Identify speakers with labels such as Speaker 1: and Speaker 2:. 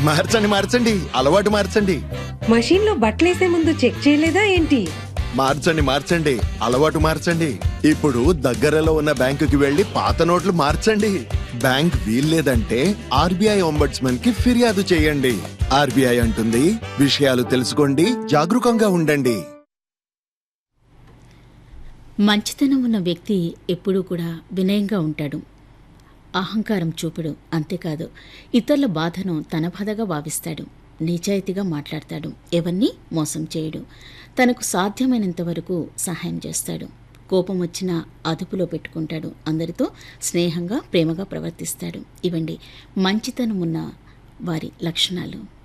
Speaker 1: మార్చండి మార్చండి అలవాటు మార్చండి
Speaker 2: మషీన్ లో బట్టలేసే ముందు చెక్ చేయలేదా ఏంటి
Speaker 1: మార్చండి మార్చండి అలవాటు మార్చండి ఇప్పుడు దగ్గరలో ఉన్న బ్యాంకుకి వెళ్లి పాత నోట్లు మార్చండి బ్యాంక్ వీల్లేదంటే ఆర్బీఐ ఒంబడ్స్మన్ కి ఫిర్యాదు చేయండి ఆర్బీఐ అంటుంది విషయాలు తెలుసుకోండి జాగరూకంగా ఉండండి
Speaker 3: మంచితనం ఉన్న వ్యక్తి ఎప్పుడూ కూడా వినయంగా ఉంటాడు అహంకారం చూపుడు అంతేకాదు ఇతరుల బాధను తన బాధగా భావిస్తాడు నిజాయితీగా మాట్లాడతాడు ఎవరిని మోసం చేయడు తనకు సాధ్యమైనంత వరకు సహాయం చేస్తాడు కోపం వచ్చినా అదుపులో పెట్టుకుంటాడు అందరితో స్నేహంగా ప్రేమగా ప్రవర్తిస్తాడు ఇవండి మంచితనం ఉన్న వారి లక్షణాలు